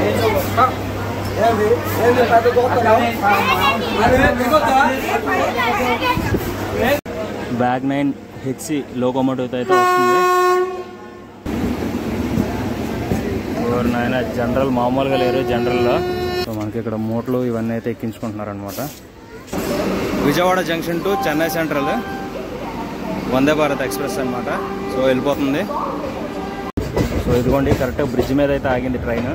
ఏంది ఏంది పెద్ద గోపురం బ్యాగ్ నైన్ హెచ్సి లోకోమోటివ్తో అయితే వస్తుంది ఎవరు నాయన జనరల్ మామూలుగా లేరు జనరల్లో సో మనకి ఇక్కడ మూటలు ఇవన్నీ అయితే ఎక్కించుకుంటున్నారు అనమాట Vijayawada junction to Chennai central Vande Bharat express అనమాట సో వెళ్ళిపోతుంది సో ఇదిగోండి కరెక్ట్ బ్రిడ్జ్ మీద అయితే ఆగింది train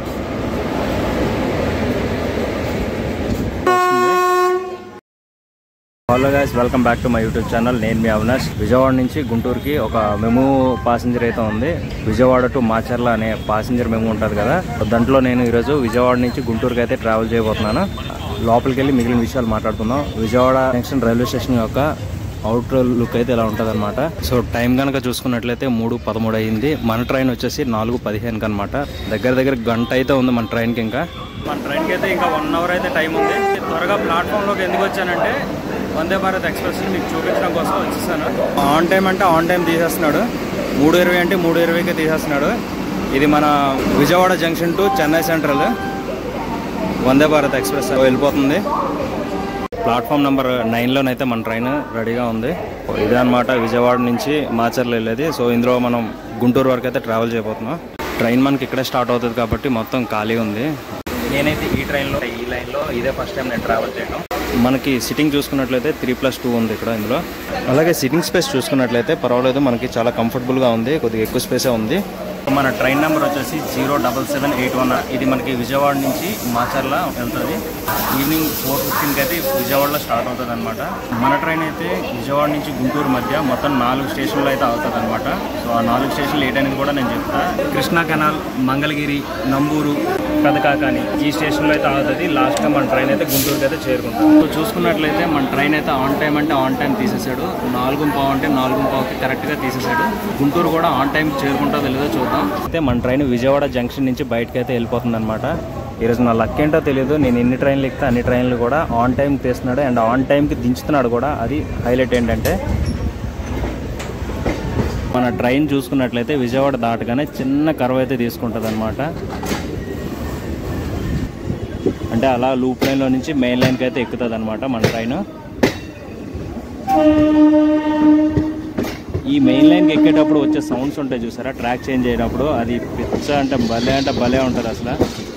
hello guys welcome back to my YouTube channel నేను మీ అవినాష్ విజయవాడ నుంచి గుంటూరుకి ఒక మెము పాసింజర్ అయితే ఉంది విజయవాడ టు మాచర్ల అనే పాసింజర్ మెము ఉంటుంది కదా దాంట్లో నేను ఈరోజు విజయవాడ నుంచి గుంటూరుకి అయితే ట్రావెల్ చేయబోతున్నాను లోపలికి వెళ్ళి మిగిలిన విషయాలు మాట్లాడుకుందాం విజయవాడ జంక్షన్ రైల్వే స్టేషన్ యొక్క అవుట్ లుక్ అయితే ఇలా ఉంటుంది అనమాట సో టైం కనుక చూసుకున్నట్లయితే మూడు పదమూడు అయింది మన ట్రైన్ వచ్చేసి నాలుగు పదిహేనుకి అనమాట దగ్గర దగ్గర గంట అయితే ఉంది మన ట్రైన్కి ఇంకా మన ట్రైన్కి అయితే ఇంకా వన్ అవర్ అయితే టైం ఉంది త్వరగా ప్లాట్ఫామ్లోకి ఎందుకు వచ్చానంటే వందే భారత్ ఎక్స్ప్రెస్ మీకు చూపించడం కోసం వచ్చేసాను ఆన్ టైం అంటే ఆన్ టైం తీసేస్తున్నాడు మూడు ఇరవై అంటే మూడు ఇరవైకి తీసేస్తున్నాడు ఇది మన Vijayawada junction to Chennai central Vande Bharat express వెళ్ళిపోతుంది ప్లాట్ఫామ్ నెంబర్ నైన్లోనైతే మన ట్రైన్ రెడీగా ఉంది ఇదే అనమాట విజయవాడ నుంచి మాచర్లు వెళ్ళేది సో ఇందులో మనం గుంటూరు వరకు అయితే ట్రావెల్ చేయబోతున్నాం ట్రైన్ మనకి ఇక్కడే స్టార్ట్ అవుతుంది కాబట్టి మొత్తం ఖాళీ ఉంది నేనైతే ఈ ట్రైన్లో ఈ లైన్లో ఇదే ఫస్ట్ టైం నేను ట్రావెల్ చేయడం మనకి సిట్టింగ్ చూసుకున్నట్లయితే త్రీ ప్లస్ టూ ఉంది ఇక్కడ ఇందులో అలాగే సిట్టింగ్ స్పేస్ చూసుకున్నట్లయితే పర్వాలేదు మనకి చాలా కంఫర్టబుల్గా ఉంది కొద్దిగా ఎక్కువ స్పేసే ఉంది మన ట్రైన్ నెంబర్ వచ్చేసి zero double seven eight one ఇది మనకి విజయవాడ నుంచి మాచర్ల వెళ్తుంది ఈవినింగ్ ఫోర్ ఫిఫ్టీన్కి అయితే విజయవాడలో స్టార్ట్ అవుతుంది అనమాట మన ట్రైన్ అయితే విజయవాడ నుంచి గుంటూరు మధ్య మొత్తం నాలుగు స్టేషన్లు అయితే అవుతుంది అనమాట సో ఆ నాలుగు స్టేషన్లు ఏంటనేది కూడా నేను చెప్తా కృష్ణా కెనాల్ మంగళగిరి నంబూరు పెదకాకాని ఈ స్టేషన్లో అయితే అవుతుంది లాస్ట్గా మన ట్రైన్ అయితే గుంటూరుకి అయితే చేరుకుంటాం సో చూసుకున్నట్లయితే మన ట్రైన్ అయితే ఆన్ టైం అంటే ఆన్ టైం తీసేసాడు నాలుగు పావు అంటే నాలుగు పావుకి కరెక్ట్గా తీసేసాడు గుంటూరు కూడా ఆన్ టైం చేరుకుంటుందో లేదో చూద్దాం అయితే మన ట్రైన్ విజయవాడ జంక్షన్ నుంచి బయటకి అయితే వెళ్ళిపోతుంది అనమాట ఈరోజు నా లక్ ఏంటో తెలియదు నేను ఎన్ని ట్రైన్లు ఎక్కితే అన్ని ట్రైన్లు కూడా ఆన్ టైం తీస్తున్నాడు అండ్ ఆన్ టైంకి దించుతున్నాడు కూడా అది హైలైట్ ఏంటంటే మన ట్రైన్ చూసుకున్నట్లయితే విజయవాడ దాటగానే చిన్న కర్వ్ అయితే తీసుకుంటుంది అనమాట అంటే అలా లూప్ లైన్లో నుంచి మెయిన్ లైన్కి అయితే ఎక్కుతుంది అనమాట మన ట్రైన్ ఈ మెయిన్ లైన్కి ఎక్కేటప్పుడు వచ్చే సౌండ్స్ ఉంటాయి చూసారా ట్రాక్ చేంజ్ అయ్యేటప్పుడు అది పిచ్చ అంటే భలే అంటే భలే ఉంటుంది అసలు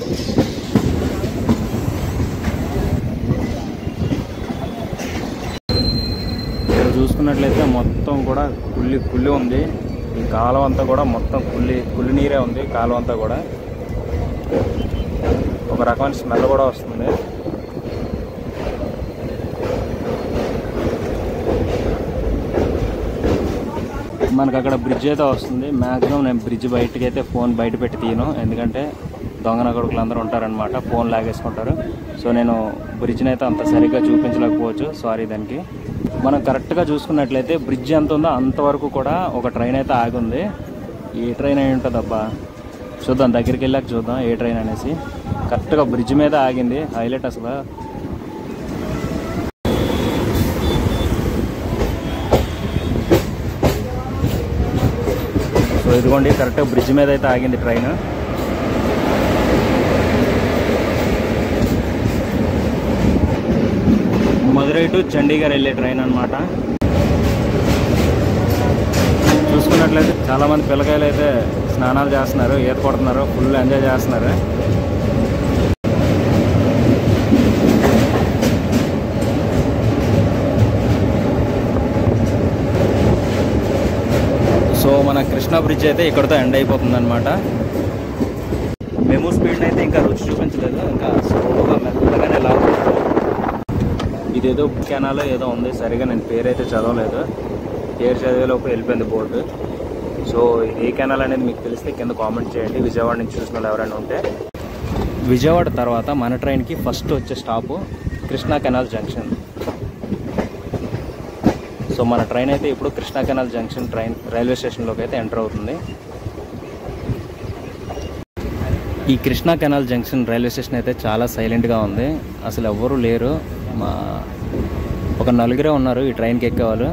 ఇక్కడ చూసుకున్నట్లయితే మొత్తం కూడా కుళ్ళి కుళ్ళి ఉంది ఈ కాలం అంతా కూడా మొత్తం కుళ్ళి కుళ్ళి నీరే ఉంది కాలం అంతా కూడా ఒక రకమైన స్మెల్ కూడా వస్తుంది మనకు అక్కడ బ్రిడ్జ్ అయితే వస్తుంది మ్యాక్సిమం నేను బ్రిడ్జ్ బయటకి అయితే ఫోన్ బయట పెట్టి తీయను ఎందుకంటే దొంగన కొడుకులు అందరూ ఉంటారనమాట ఫోన్ లాగేసుకుంటారు సో నేను బ్రిడ్జ్ని అయితే అంత సరిగ్గా చూపించలేకపోవచ్చు సారీ దానికి మనం కరెక్ట్గా చూసుకున్నట్లయితే బ్రిడ్జ్ ఎంత ఉందో అంతవరకు కూడా ఒక ట్రైన్ అయితే ఆగుంది ఏ ట్రైన్ అయి ఉంటుంది అబ్బా చూద్దాం దగ్గరికి వెళ్ళాక చూద్దాం ఏ ట్రైన్ అనేసి కరెక్ట్గా బ్రిడ్జ్ మీద ఆగింది హైలైట్ అసలు సో ఇదిగోండి కరెక్ట్గా బ్రిడ్జ్ మీద అయితే ఆగింది ట్రైన్ మదురై టు చండీగఢ్ వెళ్ళే ట్రైన్ అనమాట చూసుకున్నట్లయితే చాలామంది పిల్లకాయలు అయితే స్నానాలు చేస్తున్నారు ఈత కొడుతున్నారు ఫుల్ ఎంజాయ్ చేస్తున్నారు సో మన కృష్ణా బ్రిడ్జ్ అయితే ఇక్కడితో ఎండ్ అయిపోతుంది అనమాట మెమో స్పీడ్ అయితే ఇంకా రుచి చూపించలేదు ఇంకా స్లోగా మెల్లగానే లాగుతుంది ఇదేదో కెనాల్ ఏదో ఉంది సరిగా నేను పేరైతే చదవలేదు పేరు చదివేలోపు వెళ్ళిపోయింది బోర్డు సో ఇది ఏ కెనాల్ అనేది మీకు తెలిస్తే కింద కామెంట్ చేయండి విజయవాడ నుంచి చూసిన వాళ్ళు ఎవరైనా ఉంటే విజయవాడ తర్వాత మన ట్రైన్కి ఫస్ట్ వచ్చే stop Krishna canal junction so మన ట్రైన్ అయితే ఇప్పుడు Krishna canal junction train railway స్టేషన్లోకి అయితే ఎంటర్ అవుతుంది ఈ Krishna canal junction railway station అయితే చాలా సైలెంట్గా ఉంది అసలు ఎవ్వరూ లేరు మా ఒక నలుగురే ఉన్నారు ఈ ట్రైన్కి ఎక్కేవాళ్ళు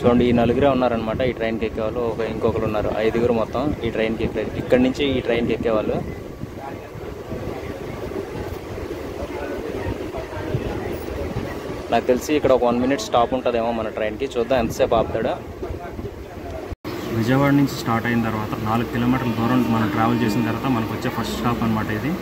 చూడండి ఈ నలుగురే ఉన్నారనమాట ఈ ట్రైన్కి ఎక్కేవాళ్ళు ఒక ఇంకొకరు ఉన్నారు ఐదుగురు మొత్తం ఈ ట్రైన్కి ఎక్కే ఇక్కడి నుంచి ఈ ట్రైన్కి ఎక్కేవాళ్ళు నాకు తెలిసి ఇక్కడ ఒక వన్ మినిట్ స్టాప్ ఉంటుందేమో మన ట్రైన్కి చూద్దాం ఎంతసేపు ఆపుతాడో విజయవాడ నుంచి స్టార్ట్ అయిన తర్వాత నాలుగు కిలోమీటర్ల దూరం మనం ట్రావెల్ చేసిన తర్వాత మనకు వచ్చే ఫస్ట్ స్టాప్ అనమాట ఇది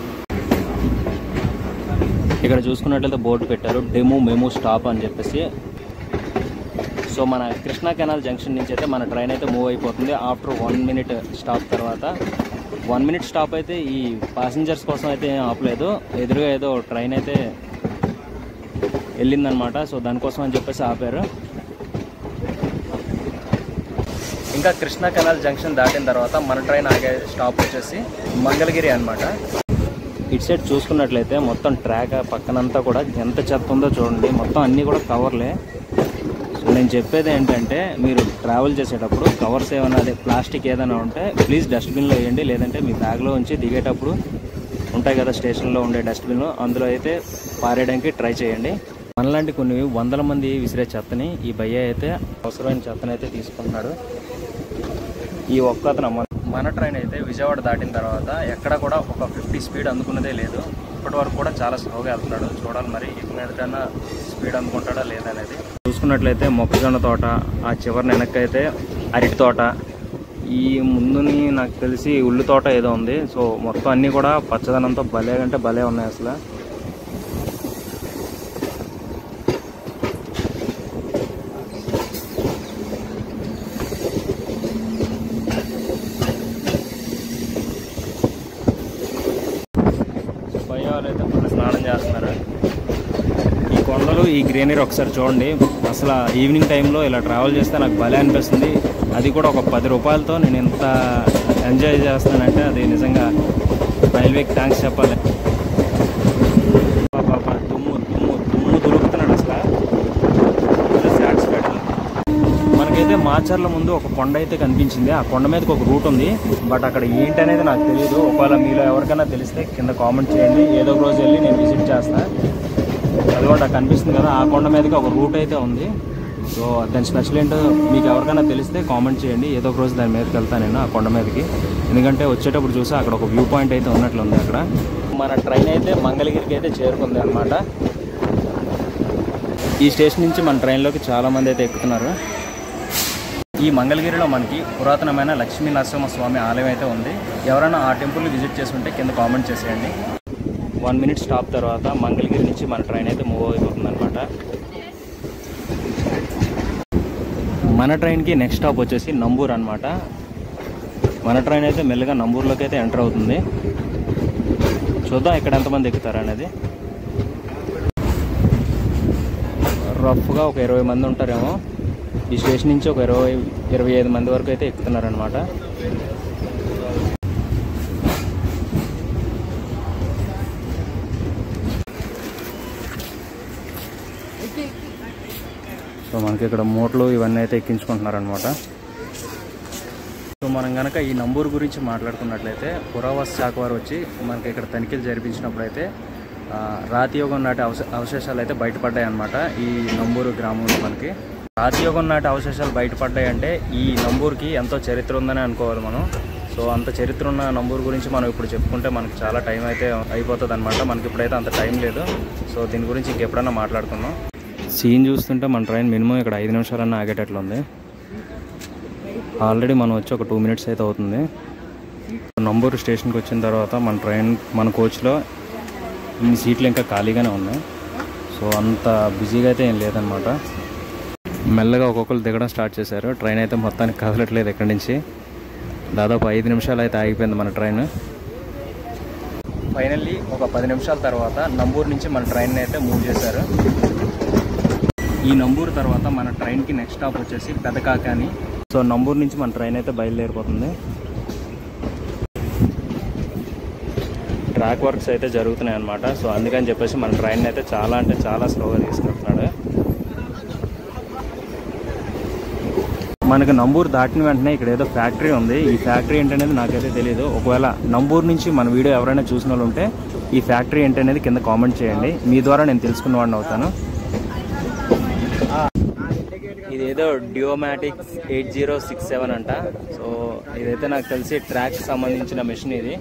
ఇక్కడ చూసుకున్నట్లయితే బోర్డు పెట్టారు డెమో మెమో స్టాప్ అని చెప్పేసి సో మన కృష్ణా కెనాల్ జంక్షన్ నుంచి అయితే మన ట్రైన్ అయితే మూవ్ అయిపోతుంది ఆఫ్టర్ వన్ మినిట్ స్టాప్ తర్వాత వన్ మినిట్ స్టాప్ అయితే ఈ ప్యాసింజర్స్ కోసం అయితే ఏం ఆపలేదు ఎదురుగా ఏదో ట్రైన్ అయితే వెళ్ళిందనమాట సో దానికోసం అని చెప్పేసి ఆపారు ఇంకా కృష్ణా కెనాల్ జంక్షన్ దాటిన తర్వాత మన ట్రైన్ ఆగే స్టాప్ వచ్చేసి మంగళగిరి అన్నమాట ఇటు సైడ్ చూసుకున్నట్లయితే మొత్తం ట్రాక్ పక్కనంతా కూడా ఎంత చెత్త ఉందో చూడండి మొత్తం అన్నీ కూడా కవర్లే సో నేను చెప్పేది ఏంటంటే మీరు ట్రావెల్ చేసేటప్పుడు కవర్స్ ఏమైనా అదే ప్లాస్టిక్ ఏదైనా ఉంటే ప్లీజ్ డస్ట్బిన్లో వేయండి లేదంటే మీ బ్యాగ్లో ఉంచి దిగేటప్పుడు ఉంటాయి కదా స్టేషన్లో ఉండే డస్ట్బిన్ అందులో అయితే పారేయడానికి ట్రై చేయండి మనలాంటి కొన్ని వందల మంది విసిరే చెత్తని ఈ భయ్య అయితే అవసరమైన చెత్తని అయితే తీసుకుంటున్నాడు ఈ ఒక్క అతను మన- మన ట్రైన్ అయితే విజయవాడ దాటిన తర్వాత ఎక్కడ కూడా ఒక ఫిఫ్టీ స్పీడ్ అందుకున్నదే లేదు ఇప్పటి వరకు కూడా చాలా స్లోగా వెళ్తున్నాడు చూడాలి మరి ఇక మీదటన్నా స్పీడ్ అందుకుంటాడా లేదనేది చూసుకున్నట్లయితే మొక్కజొన్న తోట ఆ చివరి వెనక్కి అయితే అరటి తోట ఈ ముందుని నాకు తెలిసి ఉల్లి తోట ఏదో ఉంది సో మొత్తం అన్నీ కూడా పచ్చదనంతో భలే అంటే భలే ఉన్నాయి అసలు పై వాళ్ళు అయితే ఫుల్ స్నానం చేస్తున్నారు ఈ కొండలు ఈ గ్రీనరీ ఒకసారి చూడండి అసలు ఈవినింగ్ టైంలో ఇలా ట్రావెల్ చేస్తే నాకు భలే అనిపిస్తుంది అది కూడా ఒక పది రూపాయలతో నేను ఎంత ఎంజాయ్ చేస్తానంటే అది నిజంగా రైల్వేకి థ్యాంక్స్ చెప్పాలి పాప దుమ్ము దుమ్ము దుమ్ము దులుపుతున్నాడు అసలు సాటిస్ఫైడ్ మనకైతే మాచర్ల ముందు ఒక కొండ అయితే కనిపించింది ఆ కొండ మీదకి ఒక రూట్ ఉంది బట్ అక్కడ ఏంటి అనేది నాకు తెలియదు ఒకవేళ మీలో ఎవరికైనా తెలిస్తే కింద కామెంట్ చేయండి ఏదో ఒక రోజు వెళ్ళి నేను విజిట్ చేస్తా అది కూడా నాకు కనిపిస్తుంది కదా ఆ కొండ మీదకి ఒక రూట్ అయితే ఉంది సో దాని స్పెషల్ ఏంటో మీకు ఎవరికైనా తెలిస్తే కామెంట్ చేయండి ఏదో ఒక రోజు దాని మీదకి వెళ్తాను నేను ఆ కొండ మీదకి ఎందుకంటే వచ్చేటప్పుడు చూసి అక్కడ ఒక వ్యూ పాయింట్ అయితే ఉన్నట్లు ఉంది అక్కడ మన ట్రైన్ అయితే మంగళగిరికి అయితే చేరుకుంది అనమాట ఈ స్టేషన్ నుంచి మన ట్రైన్లోకి చాలా మంది అయితే ఎక్కుతున్నారు ఈ మంగళగిరిలో మనకి పురాతనమైన లక్ష్మీ నరసింహస్వామి ఆలయం అయితే ఉంది ఎవరైనా ఆ టెంపుల్ విజిట్ చేస్తుంటే కింద కామెంట్ చేసేయండి వన్ మినిట్ స్టాప్ తర్వాత మంగళగిరి నుంచి మన ట్రైన్ అయితే మూవ్ అయిపోతుంది అనమాట మన ట్రైన్కి నెక్స్ట్ స్టాప్ వచ్చేసి నంబూర్ అనమాట మన ట్రైన్ అయితే మెల్లగా నంబూర్లోకి అయితే ఎంటర్ అవుతుంది చూద్దాం ఇక్కడ ఎంతమంది ఎక్కుతారు అనేది రఫ్గా ఒక ఇరవై మంది ఉంటారేమో ఈ స్టేషన్ నుంచి ఒక ఇరవై ఇరవై ఐదు మంది వరకు అయితే ఎక్కుతున్నారనమాట సో మనకి ఇక్కడ మూటలు ఇవన్నీ అయితే ఎక్కించుకుంటున్నారనమాట సో మనం కనుక ఈ నంబూరు గురించి మాట్లాడుకున్నట్లయితే పురావస్తు శాఖ వారు వచ్చి మనకి ఇక్కడ తనిఖీలు జరిపించినప్పుడు అయితే ఆ, రాతి యుగం నాటి అవశ అవశేషాలు అయితే బయటపడ్డాయి అనమాట ఈ నంబూరు గ్రామంలో మనకి రాతి యుగం నాటి అవశేషాలు బయటపడ్డాయి అంటే ఈ నంబూరుకి ఎంతో చరిత్ర ఉందని అనుకోవాలి మనం సో అంత చరిత్ర ఉన్న నంబూరు గురించి మనం ఇప్పుడు చెప్పుకుంటే మనకి చాలా టైం అయితే అయిపోతుంది అనమాట మనకి ఇప్పుడైతే అంత టైం లేదు సో దీని గురించి ఇంకెప్పుడన్నా మాట్లాడుకుందాం సీన్ చూస్తుంటే మన ట్రైన్ మినిమం ఇక్కడ ఐదు నిమిషాలన్నా ఆగేటట్లుంది ఆల్రెడీ మనం వచ్చి ఒక టూ మినిట్స్ అయితే అవుతుంది నంబూరు స్టేషన్కి వచ్చిన తర్వాత మన ట్రైన్ మన కోచ్లో ఇన్ని సీట్లు ఇంకా ఖాళీగానే ఉన్నాయి సో అంత బిజీగా అయితే ఏం లేదనమాట మెల్లగా ఒక్కొక్కరు దిగడం స్టార్ట్ చేశారు ట్రైన్ అయితే మొత్తానికి కదలట్లేదు ఇక్కడి నుంచి దాదాపు ఐదు నిమిషాలు అయితే ఆగిపోయింది మన ట్రైన్ ఫైనల్లీ ఒక పది నిమిషాల తర్వాత నంబూరు నుంచి మన ట్రైన్ అయితే మూవ్ చేశారు ఈ నంబూరు తర్వాత మన ట్రైన్కి నెక్స్ట్ స్టాప్ వచ్చేసి పెదకాకాని సో నంబూరు నుంచి మన ట్రైన్ అయితే బయలుదేరిపోతుంది ట్రాక్ వర్క్స్ అయితే జరుగుతున్నాయి అనమాట సో అందుకని చెప్పేసి మన ట్రైన్ అయితే చాలా అంటే చాలా స్లోగా తీసుకెళ్తున్నాడు మనకి నంబూరు దాటిన వెంటనే ఇక్కడ ఏదో ఫ్యాక్టరీ ఉంది ఈ ఫ్యాక్టరీ ఏంటనేది నాకైతే తెలియదు ఒకవేళ నంబూరు నుంచి మన వీడియో ఎవరైనా చూసిన వాళ్ళు ఉంటే ఈ ఫ్యాక్టరీ ఏంటనేది కింద కామెంట్ చేయండి మీ ద్వారా నేను తెలుసుకున్న వాడిని అవుతాను ఇది ఏదో డ్యోమాటిక్ ఎయిట్ జీరో సిక్స్ సెవెన్ అంట సో ఇదైతే నాకు తెలిసి ట్రాక్ సంబంధించిన మిషన్ ఇది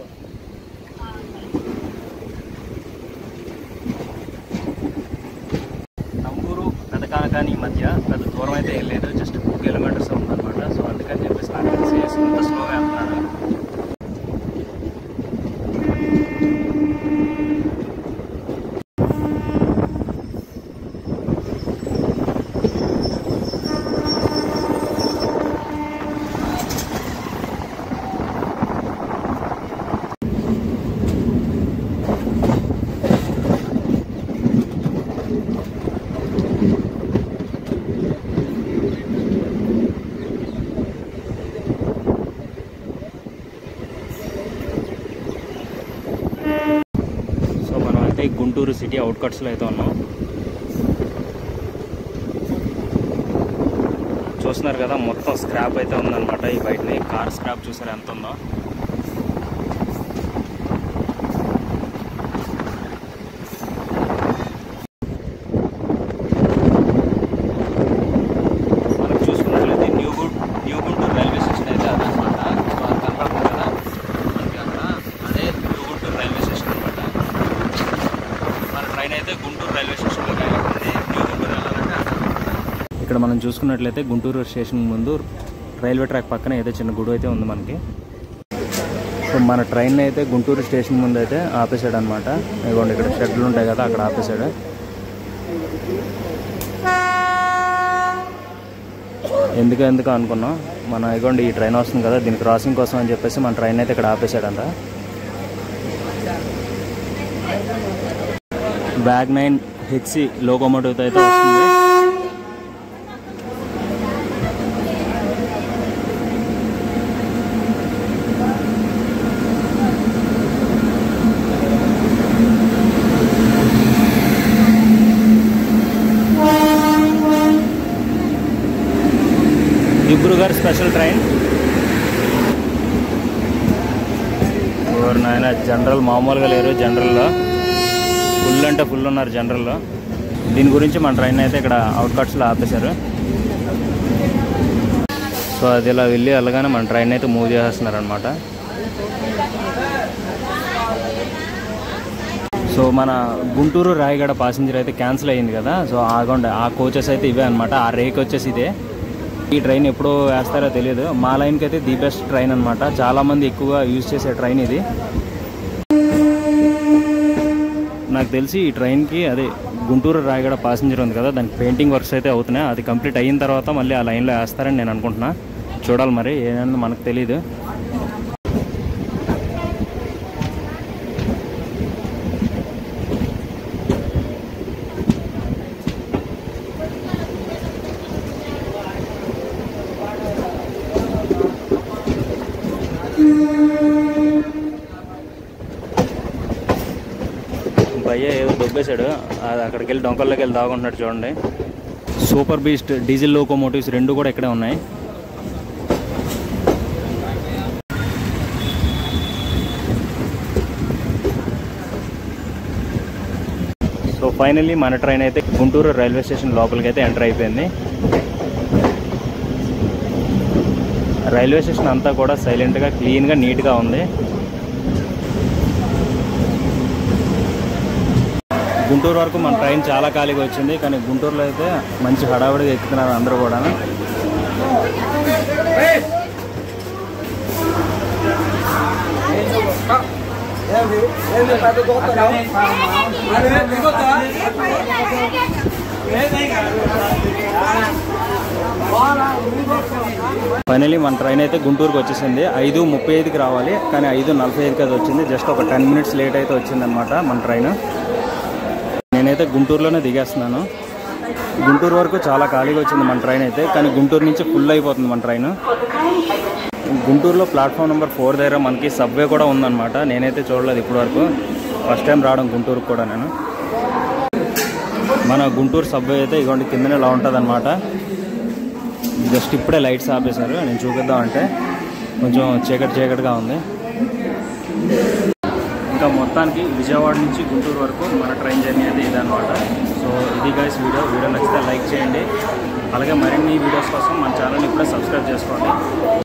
నంబూరు పెదకానకాని మధ్య పెద్ద దూరం అయితే ఏం లేదు జస్ట్ టూ కిలోమీటర్స్ ఉందన్నమాట సో అందుకని చెప్పేసి నాకు తెలిసి ఇంత స్లోగా వెళ్తున్నాడు సో మనం అయితే ఈ గుంటూరు సిటీ అవుట్కట్స్లో అయితే ఉన్నాం చూస్తున్నారు కదా మొత్తం స్క్రాప్ అయితే ఉందన్నమాట ఈ బయటని కార్ స్క్రాప్ చూసారు ఎంత ఉందో మనం చూసుకున్నట్లయితే new good new Guntur railway station అయితే అదనమాట సో అది కనపడుతుంది కదా మనకి అక్కడ అదే న్యూ గుంటూరు రైల్వే స్టేషన్ అనమాట మన ట్రైన్ అయితే గుంటూరు రైల్వే స్టేషన్లో వెళ్ళాలి న్యూ గుంటూరు వెళ్ళాలంటే అక్కడ ఇక్కడ మనం చూసుకున్నట్లయితే గుంటూరు స్టేషన్ ముందు రైల్వే ట్రాక్ పక్కన ఏదో చిన్న గుడి అయితే ఉంది మనకి సో మన ట్రైన్ అయితే గుంటూరు స్టేషన్ ముందు అయితే ఆపేసాడు అనమాట ఇదిగోండి ఇక్కడ షెడ్లు ఉంటాయి కదా అక్కడ ఆపేసాడు ఎందుకు ఎందుకు అనుకున్నాం మన ఇగోండి ఈ ట్రైన్ వస్తుంది కదా దీని క్రాసింగ్ కోసం అని చెప్పేసి మన ట్రైన్ అయితే ఇక్కడ ఆపేసాడంట బ్యాగ్ నైన్ హెచ్సి లోకోమోటివ్ అయితే వస్తుంది దిబ్రూగర్ స్పెషల్ ట్రైన్ ఎవరు నాయన జనరల్ మామూలుగా లేరు జనరల్లో ఫుల్ అంటే ఫుల్ ఉన్నారు జనరల్లో దీని గురించి మన ట్రైన్ అయితే ఇక్కడ అవుట్కట్స్లో ఆపేశారు సో అది ఇలా వెళ్ళి వెళ్ళగానే మన ట్రైన్ అయితే మూవ్ చేసేస్తున్నారు అనమాట సో మన గుంటూరు రాయగడ ప్యాసింజర్ అయితే క్యాన్సిల్ అయ్యింది కదా సో ఆగండి ఆ కోచెస్ అయితే ఇవే అనమాట ఆ రేక్ వచ్చేసి ఇదే ఈ ట్రైన్ ఎప్పుడు వేస్తారో తెలియదు మా లైన్కి అయితే ది బెస్ట్ ట్రైన్ అనమాట చాలామంది ఎక్కువగా యూజ్ చేసే ట్రైన్ ఇది నాకు తెలిసి ఈ ట్రైన్కి అదే గుంటూరు రాయగడ ప్యాసింజర్ ఉంది కదా దానికి పెయింటింగ్ వర్క్స్ అయితే అవుతున్నాయి అది కంప్లీట్ అయిన తర్వాత మళ్ళీ ఆ లైన్లో వేస్తారని నేను అనుకుంటున్నా చూడాలి మరి ఏదన్నా మనకు తెలియదు భయ్య ఏదో దొబ్బేశాడు అది అక్కడికి వెళ్ళి డొంకల్లోకి వెళ్ళి దాగుంటున్నాడు చూడండి సూపర్ బీస్ట్ డీజిల్ లోకోమోటివ్స్ రెండు కూడా ఇక్కడే ఉన్నాయి సో ఫైనల్లీ మన ట్రైన్ అయితే గుంటూరు రైల్వే స్టేషన్ లోపలికి అయితే ఎంటర్ అయిపోయింది రైల్వే స్టేషన్ అంతా కూడా సైలెంట్గా క్లీన్గా నీట్గా ఉంది గుంటూరు వరకు మన ట్రైన్ చాలా ఖాళీగా వచ్చింది కానీ గుంటూరులో అయితే మంచి హడావుడిగా ఎక్కుతున్నారు అందరూ కూడా ఏంది ఏంది పెద్ద దూకుతున్నావు అదే దిగొద్దా ఫైనలీ మన ట్రైన్ అయితే గుంటూరుకి వచ్చేసింది ఐదు ముప్పై ఐదుకి రావాలి కానీ ఐదు నలభై ఐదుకి అది వచ్చింది జస్ట్ ఒక టెన్ మినిట్స్ లేట్ అయితే వచ్చిందనమాట మన ట్రైన్ నేనైతే గుంటూరులోనే దిగేస్తున్నాను గుంటూరు వరకు చాలా ఖాళీగా వచ్చింది మన ట్రైన్ అయితే కానీ గుంటూరు నుంచి ఫుల్ అయిపోతుంది మన ట్రైన్ గుంటూరులో ప్లాట్ఫామ్ నెంబర్ ఫోర్ దగ్గర మనకి సబ్వే కూడా ఉందన్నమాట నేనైతే చూడలేదు ఇప్పటి వరకు ఫస్ట్ టైం రావడం గుంటూరుకు కూడా నేను మన గుంటూరు సబ్వే అయితే ఇగోండి కిందనే ఇలా ఉంటుంది జస్ట్ ఇప్పుడే లైట్స్ ఆపేశారు నేను చూపిద్దాం అంటే కొంచెం చీకటి చీకటిగా ఉంది ఇంకా మొత్తానికి విజయవాడ నుంచి గుంటూరు వరకు మన ట్రైన్ జర్నీ అయితే ఇదన్నమాట సో ఇది గైస్ వీడియో వీడియో నచ్చితే లైక్ చేయండి అలాగే మరిన్ని వీడియోస్ కోసం మన ఛానల్ని ఇప్పుడే సబ్స్క్రైబ్ చేసుకోండి